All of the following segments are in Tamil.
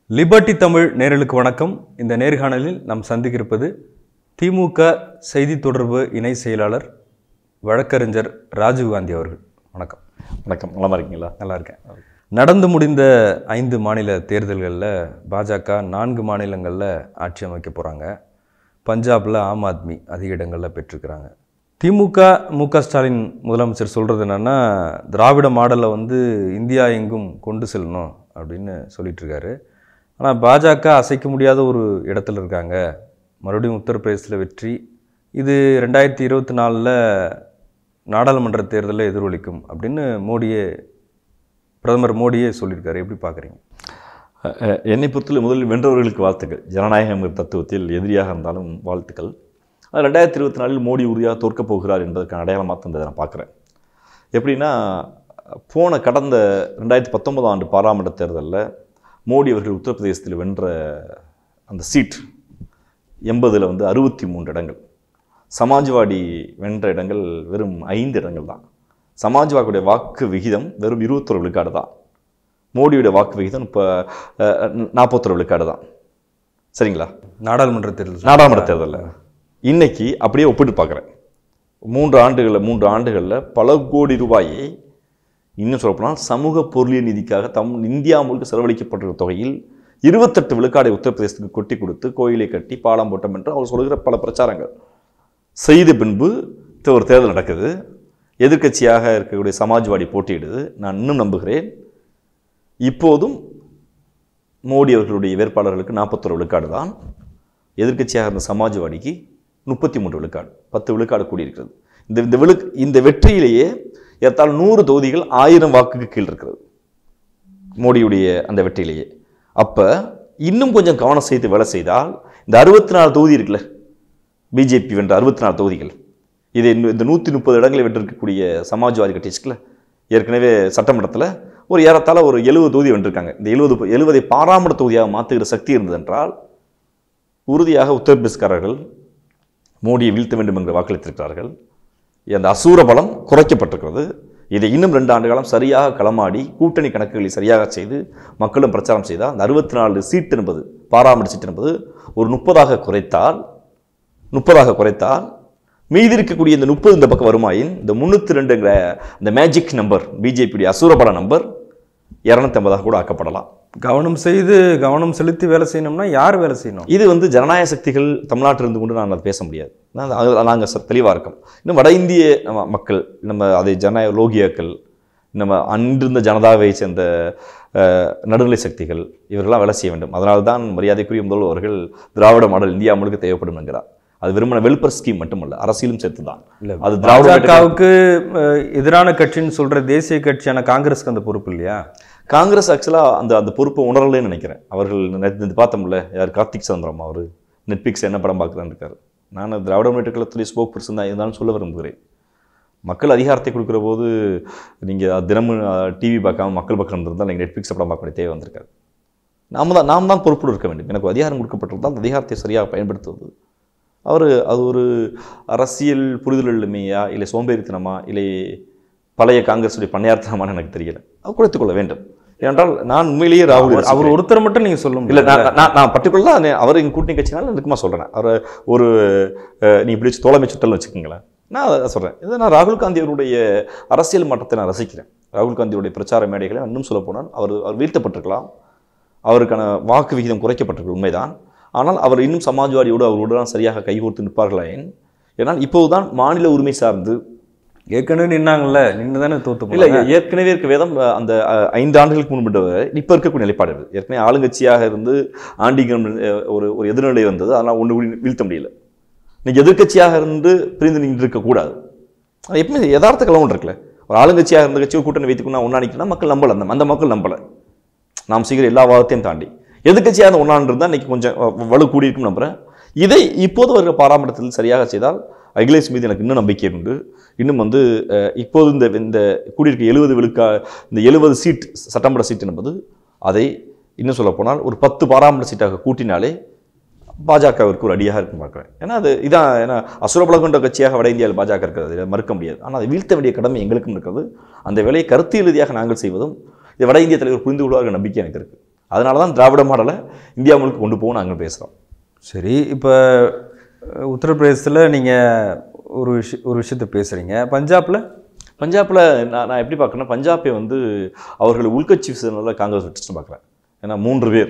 லிபர்ட்டி தமிழ் நேரலுக்கு வணக்கம் இந்த நேர்காணலில் நாம் சந்திக்கிருப்பது திமுக செய்தி தொடர்பு இணை செயலாளர் வழக்கறிஞர் ராஜீவ்காந்தி அவர்கள் வணக்கம் வணக்கம் நலமா இருக்கீங்களா நல்லா இருக்கேன் நடந்து முடிந்த ஐந்து மாநில தேர்தல்களில் பாஜக நான்கு மாநிலங்களில் ஆட்சி அமைக்க போகிறாங்க பஞ்சாபில் ஆம் ஆத்மி அதிக இடங்களில் பெற்றிருக்கிறாங்க திமுக மு க ஸ்டாலின் முதலமைச்சர் சொல்கிறது என்னென்னா திராவிட மாடலை வந்து இந்தியா எங்கும் கொண்டு செல்லணும் அப்படின்னு சொல்லிட்டு இருக்காரு ஆனால் பாஜக அசைக்க முடியாத ஒரு இடத்துல இருக்காங்க மறுபடியும் உத்தரப்பிரதேசத்தில் வெற்றி இது ரெண்டாயிரத்தி இருபத்தி நாலில் நாடாளுமன்ற தேர்தலில் எதிரொலிக்கும் அப்படின்னு மோடியே பிரதமர் மோடியே சொல்லியிருக்காரு எப்படி பார்க்குறீங்க அஹ், என்னை பொறுத்தவரை முதலில் வென்றவர்களுக்கு வாழ்த்துக்கள் ஜனநாயகம் என்ற தத்துவத்தில் எதிரியாக இருந்தாலும் வாழ்த்துக்கள் அது ரெண்டாயிரத்தி இருபத்தி நாலில் மோடி உறுதியாக தோற்கப் போகிறார் என்பதற்கான அடையாளமாக தந்ததை நான் பார்க்குறேன் எப்படின்னா போன கடந்த ரெண்டாயிரத்தி பத்தொன்பதாம் ஆண்டு பாராளுமன்ற தேர்தலில் மோடி அவர்கள் உத்தரப்பிரதேசத்தில் வென்ற அந்த சீட் எண்பதில் வந்து அறுபத்தி மூன்று இடங்கள் சமாஜ்வாடி வென்ற இடங்கள் வெறும் ஐந்து இடங்கள் தான் சமாஜ்வாடியுடைய வாக்கு விகிதம் வெறும் இருபத்தொரு விழுக்காடு தான் மோடியுடைய வாக்கு விகிதம் இப்போ நாற்பத்தொரு விழுக்காடு தான் சரிங்களா நாடாளுமன்ற தேர்தல் நாடாளுமன்ற தேர்தலில் இன்னைக்கு அப்படியே ஒப்பிட்டு பார்க்குறேன் மூன்று ஆண்டுகளில் மூன்று ஆண்டுகளில் பல கோடி ரூபாயை இன்னும் சொல்லப்போனால் சமூக பொருளியல் நிதிக்காக தம் இந்தியா முழுக்க செலவழிக்கப்பட்டிருக்கிற தொகையில் இருபத்தெட்டு விழுக்காடை உத்தரப்பிரதேசத்துக்கு கொட்டி கொடுத்து கோயிலை கட்டி பாலம் போட்டோம் என்று அவர் சொல்கிற பல பிரச்சாரங்கள் செய்த பின்பு த- ஒரு தேர்தல் நடக்குது எதிர்க்கட்சியாக இருக்கக்கூடிய சமாஜ்வாடி போட்டியிடுது நான் இன்னும் நம்புகிறேன் இப்போதும் மோடி அவர்களுடைய வேட்பாளர்களுக்கு நாற்பத்தொரு விழுக்காடு தான் எதிர்க்கட்சியாக இருந்த சமாஜ்வாடிக்கு முப்பத்தி மூன்று விழுக்காடு பத்து விழுக்காடு கூடியிருக்கிறது இந்த இந்த விழு இந்த வெற்றியிலேயே ஏறத்தாழ நூறு தொகுதிகள் ஆயிரம் வாக்குக்கு கீழ் இருக்கிறது மோடியுடைய அந்த வெற்றியிலேயே அப்போ இன்னும் கொஞ்சம் கவனம் செய்து வேலை செய்தால் இந்த அறுபத்தி நாலு தொகுதி இருக்குல்ல பிஜேபி வென்ற அறுபத்தி நாலு தொகுதிகள் இது இந்த- இந்த நூற்றி முப்பது இடங்களை வென்றிருக்கக்கூடிய சமாஜ்வாதி கட்சி இருக்குல்ல ஏற்கனவே சட்டமன்றத்தில் ஒரு ஏறத்தாழ ஒரு எழுபது தொகுதி வென்றிருக்காங்க இந்த எழுபது எழுபதை பாராமட தொகுதியாக மாற்றுகிற சக்தி இருந்தது என்றால் உறுதியாக உத்தரப்பிரதேசக்காரர்கள் மோடியை வீழ்த்த வேண்டும் என்று வாக்களித்திருக்கிறார்கள் அந்த அசூர பலம் குறைக்கப்பட்டிருக்கிறது இதை இன்னும் ரெண்டு ஆண்டு காலம் சரியாக களமாடி கூட்டணி கணக்குகளை சரியாக செய்து மக்களும் பிரச்சாரம் செய்தால் அந்த அறுபத்தி நாலு சீட் என்பது பாராமட சீட் என்பது ஒரு முப்பதாக குறைத்தால் முப்பதாக குறைத்தால் மீதி இருக்கக்கூடிய இந்த முப்பது இந்த பக்கம் வருமாயின் இந்த முந்நூற்றி ரெண்டுங்கிற இந்த மேஜிக் நம்பர் பிஜேபியுடைய அசூரபல நம்பர் இரநூத்தி ஐம்பதாக கூட ஆக்கப்படலாம் கவனம் செய்து கவனம் செலுத்தி வேலை செய்யணும்னா யார் வேலை செய்யணும் இது வந்து ஜனநாயக சக்திகள் தமிழ்நாட்டில் இருந்து கொண்டு நான் அதை பேச முடியாது நாங்கள் தெளிவாக இருக்கோம் இன்னும் வட இந்திய நம்ம மக்கள் நம்ம அதை ஜனநாயக லோகியாக்கள் நம்ம அன்றிருந்த ஜனதாவை சேர்ந்த அஹ், நடுநிலை சக்திகள் இவர்களாம் வேலை செய்ய வேண்டும் அதனால தான் மரியாதைக்குரிய முதல்வர் அவர்கள் திராவிட மாடல் இந்தியா முழுக்க தேவைப்படும் என்கிறார் அது வெறுமன வெல்பர் ஸ்கீம் மட்டுமல்ல அரசியலும் சேர்த்து தான் இல்ல அது திராவிட முன்னேற்ற பாஜகவுக்கு அஹ், எதிரான கட்சின்னு சொல்ற தேசிய கட்சியான காங்கிரஸ்க்கு அந்த பொறுப்பு இல்லையா காங்கிரஸ் ஆக்சுவலாக அந்த அந்த பொறுப்பை உணரலைன்னு நினைக்கிறேன் அவர்கள் நேற்று பார்த்தோம்ல யார் கார்த்திக் சந்திரம் அவர் நெட்ஃப்ளிக்ஸ் என்ன படம் பார்க்குறான்னு இருக்காரு நான் திராவிட முன்னேற்ற கழகத்துடைய ஸ்போக் பர்சன் தான் இருந்தாலும் சொல்ல விரும்புகிறேன் மக்கள் அதிகாரத்தை கொடுக்குற போது நீங்கள் தினமும் டிவி பார்க்காம மக்கள் பக்கம் இருந்தால் நீங்கள் நெட்ஃப்ளிக்ஸ் படம் பார்க்க வேண்டிய தேவை வந்திருக்காரு நாம தான் நாம் தான் பொறுப்புடன் இருக்க வேண்டும் எனக்கு அதிகாரம் கொடுக்கப்பட்டிருந்தால் அந்த அதிகாரத்தை சரியாக பயன்படுத்துவது அவர் அது ஒரு அரசியல் புரிதல் இல்லைமையா இல்லை சோம்பேறித்தனமா இல்லை பழைய காங்கிரஸுடைய பண்ணையார்த்தனமான்னு எனக்கு தெரியல அவர் குறைத்துக் கொள்ள வேண்டும் ஏனென்றால் நான் உண்மையிலேயே ராகுல் அவர் அவர் ஒருத்தர் மட்டும் நீங்க சொல்ல இல்லை முடியல நான் நான் நான் பர்டிகுலராக அவர் எங்கள் கூட்டணி கட்சினால நிற்குமா சொல்கிறேன் அவர் ஒரு அஹ், நீ இப்படி வச்சு தோழமை சுட்டல்னு வச்சுக்கோங்களேன் நான் அதை சொல்கிறேன் இதை நான் ராகுல் காந்தி அவருடைய அரசியல் மாற்றத்தை நான் ரசிக்கிறேன் ராகுல் காந்தியுடைய பிரச்சார மேடைகளை இன்னும் சொல்ல போனால் அவர் அவர் வீழ்த்தப்பட்டிருக்கலாம் அவருக்கான வாக்கு விகிதம் குறைக்கப்பட்டிருக்கு உண்மைதான் ஆனால் அவர் இன்னும் சமாஜ்வாடியோடு அவர்களுடன் சரியாக கைகோர்த்து நிற்பார்களேன் ஏன்னால் இப்போதுதான் மாநில உரிமை சார்ந்து ஏற்கனவே நின்னாங்கல்ல நின்று தானே தோத்து இல்லை போனாங்க. ஏற்கனவே இருக்க வேதம் அஹ், அந்த அஹ், ஐந்து ஆண்டுகளுக்கு முன்பு இப்போ இருக்கக்கூடிய நிலைப்பாடு இது ஏற்கனவே ஆளுங்கட்சியாக இருந்து ஆண்டிகம் அஹ், ஒரு ஒரு எதிர்நிலை வந்தது அதனால் ஒன்று கூட வீழ்த்த முடியல இன்னைக்கு எதிர்க்கட்சியாக இருந்து பிரிந்து நின்று இருக்கக்கூடாது அது எப்பவுமே யதார்த்த கலவன் இருக்குல்ல ஒரு ஆளுங்கட்சியாக இருந்த கட்சியை கூட்டணி வைத்துக்கணும் ஒன்றா நிற்கணும் மக்கள் நம்பல அந்த அந்த மக்கள் நம்பலை நாம் செய்கிற எல்லா வாதத்தையும் தாண்டி எதிர்க்கட்சியாக இருந்த ஒன்றான் இருந்தால் இன்னைக்கு கொஞ்சம் வ- வலு கூடியிருக்கும் நம்புறேன் இதை இப்போது வருகிற பாராமட்டத்தில் சரியாக செய்தால் அகிலேஷ் மீது எனக்கு இன்னும் நம்பிக்கை உண்டு இன்னும் வந்து அஹ், இப்போது இந்த இந்த கூடியிருக்க எழுபது விழுக்கா இந்த எழுபது சீட் சட்டமன்ற சீட் என்பது அதை இன்னும் சொல்ல போனால் ஒரு பத்து பாராமட்ட சீட்டாக கூட்டினாலே பாஜகவிற்கு ஒரு அடியாக இருக்கும் பார்க்குறேன் ஏன்னா அது இதான் ஏன்னா அசுரபலம் கொண்ட கட்சியாக வட இந்தியாவில் பாஜக இருக்கிறது இதை மறுக்க முடியாது ஆனால் அதை வீழ்த்த வேண்டிய கடமை எங்களுக்கும் இருக்கிறது அந்த வேலையை கருத்தியல் ரீதியாக நாங்கள் செய்வதும் இது வட இந்திய தலைவர் புரிந்து கொள்வார்கள் நம்பிக்கை எனக்கு இருக்குது அதனால தான் திராவிட மாடலை இந்தியா முழுக்க கொண்டு போகணும் நாங்கள் பேசுகிறோம் சரி இப்போ உத்தரப்பிரதேசத்தில் நீங்கள் ஒரு விஷய ஒரு விஷயத்த பேசுகிறீங்க பஞ்சாபில் பஞ்சாப்பில் நான் நான் எப்படி பார்க்குறேன்னா பஞ்சாபை வந்து அவர்கள் உள்கட்சி விசனால காங்கிரஸ் விட்டுச்சுன்னு பார்க்குறேன் ஏன்னா மூன்று பேர்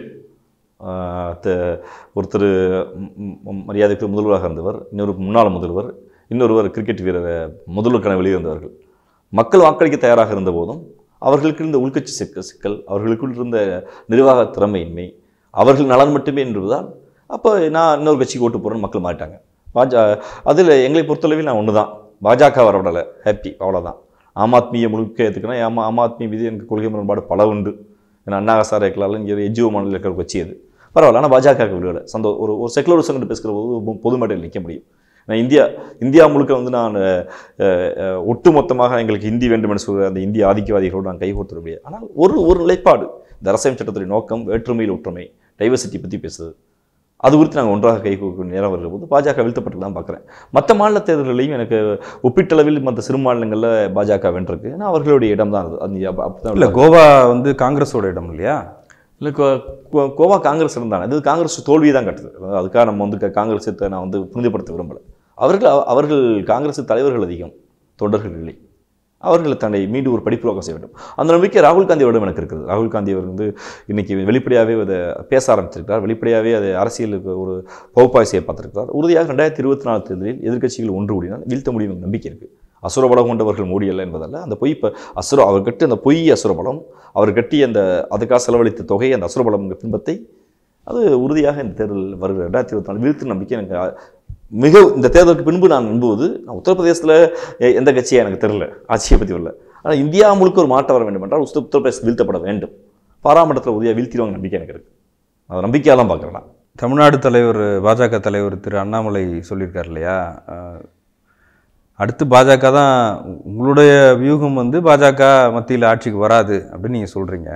ஆஹ் த- ஒருத்தர் ம், ம், மரியாதைக்கு முதல்வராக இருந்தவர் இன்னொரு முன்னாள் முதல்வர் இன்னொருவர் கிரிக்கெட் வீரர் முதல்வருக்கான வெளியிருந்தவர்கள் மக்கள் வாக்களிக்க தயாராக இருந்த போதும் அவர்களுக்கு இருந்த உள்கட்சி சிக்கல் சிக்கல் அவர்களுக்குள் இருந்த நிர்வாக திறமையின்மை அவர்கள் நலன் மட்டுமே என்பதுதான் அப்போ நான் இன்னொரு கட்சிக்கு ஓட்டு போகிறேன்னு மக்கள் மாறிட்டாங்க பாஜ அதில் எங்களை பொறுத்தளவில் நான் ஒன்று தான் பாஜக வரவிடலை ஹாப்பி அவ்வளோதான் ஆம் ஆத்மியை முழுக்க ஏற்றுக்கணும் ஆமா ஆம் ஆத்மி மீது எனக்கு கொள்கை முரண்பாடு பல உண்டு ஏன்னா அண்ணா ஹசாரே இருக்கலாம்ல இங்கே எஜிஓ மாநில இருக்கிற கட்சி அது பரவாயில்ல ஆனால் பாஜக விடுதலை சந்தோ ஒரு ஒரு செக்குலரிசம் பேசுகிற போது பொ- பொது மேடையில் நிற்க முடியும் நான் இந்தியா இந்தியா முழுக்க வந்து நான் அஹ், அஹ், ஒட்டுமொத்தமாக எங்களுக்கு ஹிந்தி வேண்டும் என்று சொல்கிற அந்த இந்திய ஆதிக்கவாதிகளோடு நான் கைகோர்த்து முடியாது ஆனால் ஒரு ஒரு நிலைப்பாடு இந்த அரசியல் சட்டத்துடைய நோக்கம் வேற்றுமையில் ஒற்றுமை டைவர்சிட்டி பற்றி பேசுது அது குறித்து நாங்கள் ஒன்றாக கை கோர்க்கும் நேரம் வருகிற போது பாஜக வீழ்த்தப்பட்டு தான் பார்க்குறேன் மற்ற மாநில தேர்தல்களையும் எனக்கு ஒப்பீட்டளவில் மற்ற சிறு மாநிலங்களில் பாஜக வென்றிருக்கு ஏன்னா அவர்களுடைய இடம் தான் அது அது அப்ப- அப்பதான் இல்லை கோவா வந்து காங்கிரஸோட இடம் இல்லையா இல்லை கோ- கோ- கோவா காங்கிரஸ் இருந்தாங்க இது காங்கிரஸ் தோல்வியை தான் கட்டுது அதாவது அதுக்காக நம்ம வந்து க- காங்கிரஸை நான் வந்து புனிதப்படுத்த விரும்பலை அவர்கள் அவ- அவர்கள் காங்கிரஸ் தலைவர்கள் அதிகம் தொண்டர்கள் இல்லை அவர்கள் தன்னை மீண்டும் ஒரு படிப்புரோக்கம் செய்ய வேண்டும் அந்த நம்பிக்கை ராகுல் காந்தியோட எனக்கு இருக்குது ராகுல் காந்தி அவர் வந்து இன்னைக்கு வெளிப்படையாகவே அதை பேச ஆரம்பிச்சிருக்கிறார் வெளிப்படையாகவே அதை அரசியலுக்கு ஒரு பகுப்பாய் செய்ய பார்த்திருக்கிறார் உறுதியாக ரெண்டாயிரத்தி இருபத்தி நாலு தேர்தலில் எதிர்க்கட்சிகள் ஒன்று கூடினால் வீழ்த்த முடியும் என்ற நம்பிக்கை இருக்குது அசுரபலம் கொண்டவர்கள் மோடி அல்ல என்பதல்ல அந்த பொய் இப்போ அசுர அவர் கட்டி அந்த பொய் அசுரபலம் அவர் கட்டி அந்த அதுக்காக செலவழித்த தொகை அந்த அசுரபலம் என்ற பின்பத்தை அது உறுதியாக இந்த தேர்தல் வருகிற ரெண்டாயிரத்தி இருபத்தி நாலு வீழ்த்து நம்பிக்கை எனக்கு அ- மிக இந்த தேர்தலுக்கு பின்பு நான் நம்புவது நான் உத்தரப்பிரதேசத்தில் எ- எந்த கட்சியை எனக்கு தெரியல ஆட்சியை பற்றி வரல ஆனால் இந்தியா முழுக்க ஒரு மாற்றம் வர வேண்டும் என்றால் உத்தர உத்தரப்பிரதேசம் வீழ்த்தப்பட வேண்டும் பாராமட்டத்தில் உறுதியாக வீழ்த்திடுவாங்க நம்பிக்கை எனக்கு இருக்குது அது நம்பிக்கையாக தான் பார்க்குறேன் நான் தமிழ்நாடு தலைவர் பாஜக தலைவர் திரு அண்ணாமலை சொல்லியிருக்கார் இல்லையா அஹ், அடுத்து பாஜக தான் உங்களுடைய வியூகம் வந்து பாஜக மத்தியில் ஆட்சிக்கு வராது அப்படின்னு நீங்கள் சொல்கிறீங்க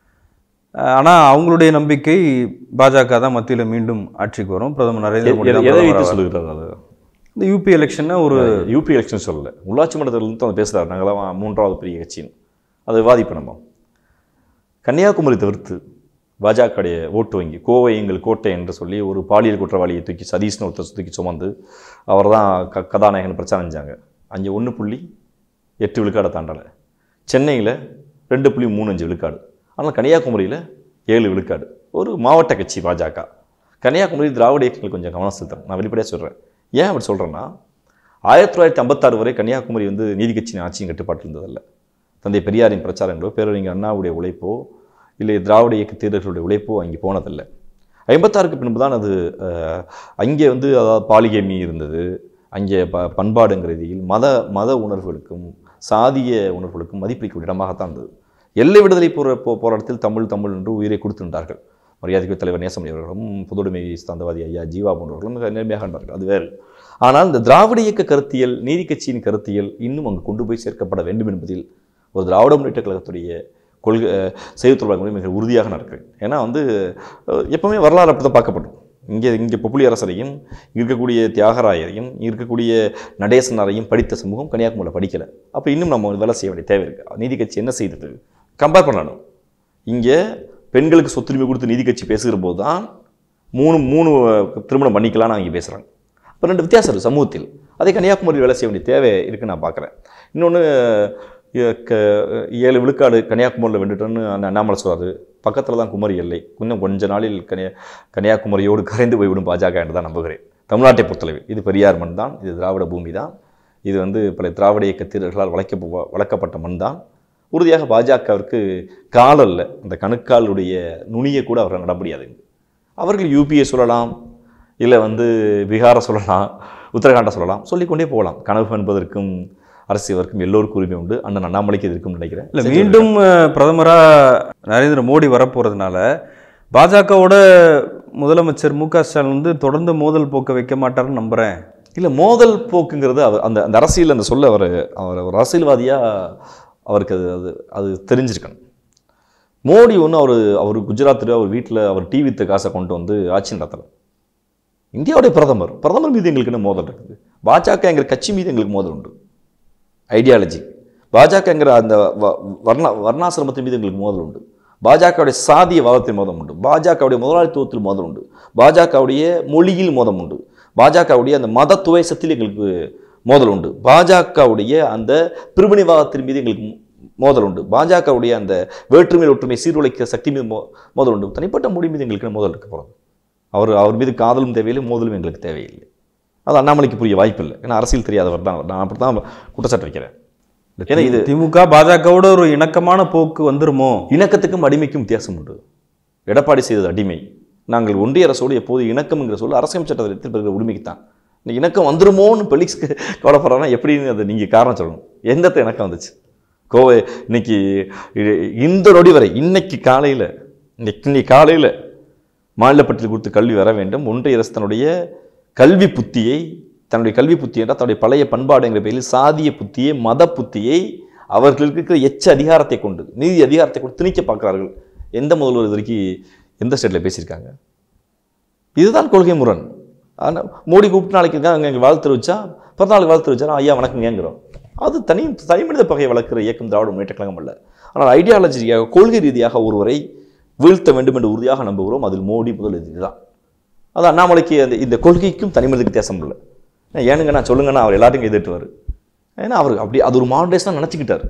ஆனால் அவங்களுடைய நம்பிக்கை பாஜக தான் மத்தியில் மீண்டும் ஆட்சிக்கு வரும் பிரதமர் நரேந்திர மோடி தான் எதை பிரதமர் வைத்து ஆவார். சொல்லுகிறார் அது இந்த யூபி எலெக்ஷனை ஒரு யூபி எலெக்ஷன் சொல்லல உள்ளாட்சி மன்றத்திலிருந்து வந்து பேசுகிறார் நாங்களாம் மூன்றாவது பெரிய கட்சின்னு அதை விவாதிப்போம் நம்ம கன்னியாகுமரி தவிர்த்து பாஜகவுடைய ஓட்டு வங்கி கோவை எங்கள் கோட்டை என்று சொல்லி ஒரு பாலியல் குற்றவாளியை தூக்கி சதீஷ்னு ஒருத்தர் தூக்கி சுமந்து அவர் தான் க கதாநாயகன் பிரச்சாரம் செஞ்சாங்க அங்கே ஒன்று புள்ளி எட்டு விழுக்காடை தாண்டலை சென்னையில் ரெண்டு புள்ளி மூணு அஞ்சு விழுக்காடு ஆனால் கன்னியாகுமரியில் ஏழு விழுக்காடு ஒரு மாவட்ட கட்சி பாஜக கன்னியாகுமரி திராவிட இயக்கங்கள் கொஞ்சம் கவனம் செலுத்துறேன் நான் வெளிப்படையாக சொல்கிறேன் ஏன் அப்படி சொல்கிறேன்னா ஆயிரத்தி தொள்ளாயிரத்தி ஐம்பத்தாறு வரை கன்னியாகுமரி வந்து நீதி கட்சியின் ஆட்சியின் கட்டுப்பாட்டில் இருந்ததல்ல தந்தை பெரியாரின் பிரச்சாரங்களோ பேரறிஞர் அண்ணாவுடைய உழைப்போ இல்லை திராவிட இயக்க தீரர்களுடைய உழைப்போ அங்கே போனதில்லை ஐம்பத்தாறுக்கு பின்பு தான் அது அஹ், அங்கே வந்து அதாவது பாலிகேமி இருந்தது அங்கே ப பண்பாடுங்கிற ரீதியில் மத மத உணர்வுகளுக்கும் சாதிய உணர்வுகளுக்கும் மதிப்பளிக்கும் இடமாகத்தான் இருந்தது எல்லை விடுதலை போற போ போராட்டத்தில் தமிழ் தமிழ் என்று உயிரை கொடுத்திருந்தார்கள் மரியாதைக்கு தலைவர் நேசமணி அவர்களும் பொதுவுடைமை சித்தாந்தவாதி ஐயா ஜீவா போன்றவர்களும் மிக நேர்மையாக இருந்தார்கள் அது வேறு ஆனால் இந்த திராவிட இயக்க கருத்தியல் நீதி கட்சியின் கருத்தியல் இன்னும் அங்கு கொண்டு போய் சேர்க்கப்பட வேண்டும் என்பதில் ஒரு திராவிட முன்னேற்ற கழகத்துடைய கொள்கை அஹ், செய்தி தொடர்பாக மிக உறுதியாக நடக்கிறேன் ஏன்னா வந்து அஹ், எப்பவுமே வரலாறு அப்படி தான் பார்க்கப்படும் இங்கே இங்கே பொப்புளி அரசரையும் இங்க இருக்கக்கூடிய தியாகராயரையும் இங்க இருக்கக்கூடிய நடேசனாரையும் படித்த சமூகம் கன்னியாகுமரியில் படிக்கலை அப்போ இன்னும் நம்ம வேலை செய்ய வேண்டிய தேவை இருக்குது நீதி கட்சி என்ன செய்தது கம்பேர் பண்ணணும் இங்கே பெண்களுக்கு சொத்துரிமை கொடுத்து நீதி கட்சி பேசுகிற போது தான் மூணு மூணு அஹ், திருமணம் பண்ணிக்கலாம்னு அவங்க பேசுகிறாங்க இப்போ ரெண்டு வித்தியாசம் இருக்குது சமூகத்தில் அதே கன்னியாகுமரி வேலை செய்ய வேண்டிய தேவை இருக்குன்னு நான் பார்க்குறேன் இன்னொன்று ஏழு விழுக்காடு கன்னியாகுமரியில் வெண்டுட்டோன்னு அந்த அண்ணாமலை சொல்றாரு பக்கத்தில் தான் குமரி எல்லை இன்னும் கொஞ்ச நாளில் கன்னியா கன்னியாகுமரியோடு கரைந்து போய்விடும் பாஜக என்று தான் நம்புகிறேன் தமிழ்நாட்டை பொறுத்தளவில் இது பெரியார் மண் தான் இது திராவிட பூமி தான் இது வந்து பல திராவிட இயக்க தீரர்களால் வளைக்க வளர்க்கப்பட்ட மண் தான் உறுதியாக பாஜகவிற்கு கால் அல்ல அந்த கணுக்காலுடைய நுனியை கூட அவர்கள் நட முடியாது அவர்கள் யூபியை சொல்லலாம் இல்லை வந்து பீகாரை சொல்லலாம் உத்தரகாண்டை சொல்லலாம் சொல்லிக்கொண்டே போகலாம் கனவு என்பதற்கும் அரசியலுக்கும் எல்லோருக்கும் உரிமை உண்டு அண்ணன் அண்ணாமலைக்கு இது இருக்கும்னு நினைக்கிறேன் இல்லை மீண்டும் பிரதமராக நரேந்திர மோடி வரப்போகிறதுனால பாஜகவோட முதலமைச்சர் மு க ஸ்டாலின் வந்து தொடர்ந்து மோதல் போக்க வைக்க மாட்டாருன்னு நம்புகிறேன் இல்லை மோதல் போக்குங்கிறது அவர் அந்த அந்த அரசியல் அந்த சொல்ல அவர் அவர் ஒரு அரசியல்வாதியாக அவருக்கு அது அது அது தெரிஞ்சிருக்கணும் மோடி ஒன்று அவர் அவர் குஜராத்தில் அவர் வீட்டில் அவர் டிவி வித்த காசை கொண்டு வந்து ஆட்சி நடத்தலை இந்தியாவுடைய பிரதமர் பிரதமர் மீது எங்களுக்கு என்ன மோதல் இருக்குது பாஜகங்கிற கட்சி மீது எங்களுக்கு மோதல் உண்டு ஐடியாலஜி பாஜகங்கிற அந்த வ- வர்ணா வர்ணாசிரமத்தின் மீது எங்களுக்கு மோதல் உண்டு பாஜகவுடைய சாதிய வாதத்தில் மோதம் உண்டு பாஜகவுடைய முதலாளித்துவத்தில் மோதல் உண்டு பாஜகவுடைய மொழியில் மோதம் உண்டு பாஜகவுடைய அந்த மத துவேசத்தில் எங்களுக்கு மோதல் உண்டு பாஜகவுடைய அந்த பிரிவினைவாதத்தின் மீது எங்களுக்கு மோ- மோதல் உண்டு பாஜகவுடைய அந்த வேற்றுமை ஒற்றுமை சீர்குலைக்கிற சக்தி மீது மோ மோதல் உண்டு தனிப்பட்ட மொழி மீது எங்களுக்கு மோதல் இருக்க போகிறது அவர் அவர் மீது காதலும் தேவையில்லை மோதலும் எங்களுக்கு தேவையில்லை அது அண்ணாமலைக்கு புரிய வாய்ப்பில்லை ஏன்னா அரசியல் தெரியாதவர் தான் அவர். நான் அப்படி தான் குற்றச்சாட்டு வைக்கிறேன் ஏன்னா இது திமுக பாஜகவோட ஒரு இணக்கமான போக்கு வந்துருமோ இணக்கத்துக்கும் அடிமைக்கும் வித்தியாசம் உண்டு எடப்பாடி செய்தது அடிமை நாங்கள் ஒன்றிய அரசோடு எப்போது இணக்கம்ங்கிற சொல்ல அரசியல் சட்டத்தில் பெறுகிற உரிமைக்கு தான் இந்த இணக்கம் வந்துருமோன்னு பெலிக்ஸ்க்கு கவலைப்படுறாங்கன்னா எப்படின்னு அதை நீங்கள் காரணம் சொல்லணும் எந்த இணக்கம் வந்துச்சு கோவை இன்னைக்கு இ- இந்த நொடி வரை இன்னைக்கு காலையில் இன்னைக்கு இன்னைக்கு காலையில் மாநிலப்பட்டியல் கொடுத்து கல்வி வர வேண்டும் ஒன்றிய அரசு தன்னுடைய கல்வி புத்தியை தன்னுடைய கல்வி புத்தி என்றால் தன்னுடைய பழைய பண்பாடு என்கிற பெயரில் சாதிய புத்தியை மத புத்தியை அவர்களுக்கு இருக்கிற எச்ச அதிகாரத்தை கொண்டு நீதி அதிகாரத்தை கொண்டு திணிக்க பார்க்கிறார்கள் எந்த முதல்வர் இது வரைக்கும் எந்த ஸ்டேட்டில் பேசியிருக்காங்க இதுதான் கொள்கை முரண் ஆனால் மோடி கூப்பிட்டு நாளைக்கு அங்கே எங்கள் வாழ்த்து தெரிவிச்சா பிறந்தநாளுக்கு வாழ்த்து தெரிவிச்சா ஐயா வணக்கம் ஏங்குறோம் அது தனி தனி மனித பகையை வளர்க்கிற இயக்கம் திராவிட முன்னேற்ற கழகம் அல்ல ஆனால் ஐடியாலஜி ரீதியாக கொள்கை ரீதியாக ஒருவரை வீழ்த்த வேண்டும் என்று உறுதியாக நம்புகிறோம் அதில் மோடி முதல் இதுதான் அது அண்ணாமலைக்கு அந்த இந்த கொள்கைக்கும் தனி மனித வித்தியாசம் இல்லை ஏனுங்க நான் சொல்லுங்கன்னா அவர் எல்லாத்தையும் எதிர்த்துவார் ஏன்னா அவர் அப்படி அது ஒரு மாடரேஷனாக நினச்சிக்கிட்டார்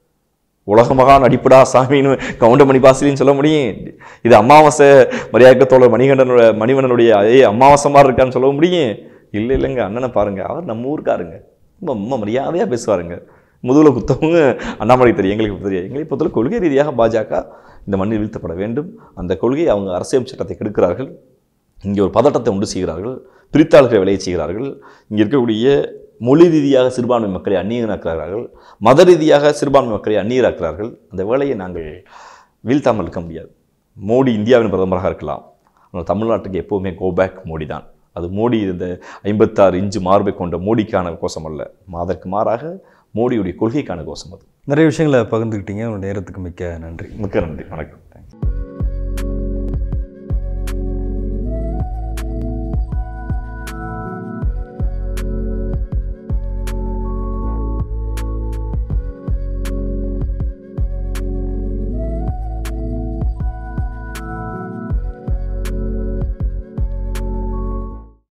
உலக மகான் அடிப்படா சாமின்னு கவுண்டமணி பாசிலின்னு சொல்ல முடியும் இது அமாவாசை மரியாதை தோழர் மணிகண்டனோட மணிவண்ணனுடைய அதே அமாவாசை மாதிரி இருக்கான்னு சொல்ல முடியும் இல்லை இல்லைங்க அண்ணனை பாருங்க அவர் நம்ம ஊருக்காருங்க ரொம்ப ரொம்ப மரியாதையாக பேசுவாருங்க முதுகுல குத்தவங்க அண்ணாமலை தெரியும் எங்களுக்கு தெரியும் எங்களை பொறுத்தவரை கொள்கை ரீதியாக பாஜக இந்த மண்ணில் வீழ்த்தப்பட வேண்டும் அந்த கொள்கையை அவங்க அரசியல் சட்டத்தை கெடுக்கிறார்கள் இங்கே ஒரு பதட்டத்தை உண்டு செய்கிறார்கள் பிரித்தாளுகளை விளைய செய்கிறார்கள் இங்கே இருக்கக்கூடிய மொழி ரீதியாக சிறுபான்மை மக்களை அந்நியராக்குகிறார்கள் மத ரீதியாக சிறுபான்மை மக்களை அந்நியராக்குகிறார்கள் அந்த வேலையை நாங்கள் வீழ்த்தாமல் இருக்க முடியாது மோடி இந்தியாவின் பிரதமராக இருக்கலாம் ஆனால் தமிழ்நாட்டுக்கு எப்போவுமே கோபேக் மோடி தான் அது மோடி இந்த ஐம்பத்தாறு இன்ச்சு மார்பை கொண்ட மோடிக்கான கோஷம் அல்ல அதற்கு மாறாக மோடியுடைய கொள்கைக்கான கோஷம் அது நிறைய விஷயங்களை பகிர்ந்துக்கிட்டீங்க உங்க நேரத்துக்கு மிக்க நன்றி மிக்க நன்றி வணக்கம் தேங்க்ஸ்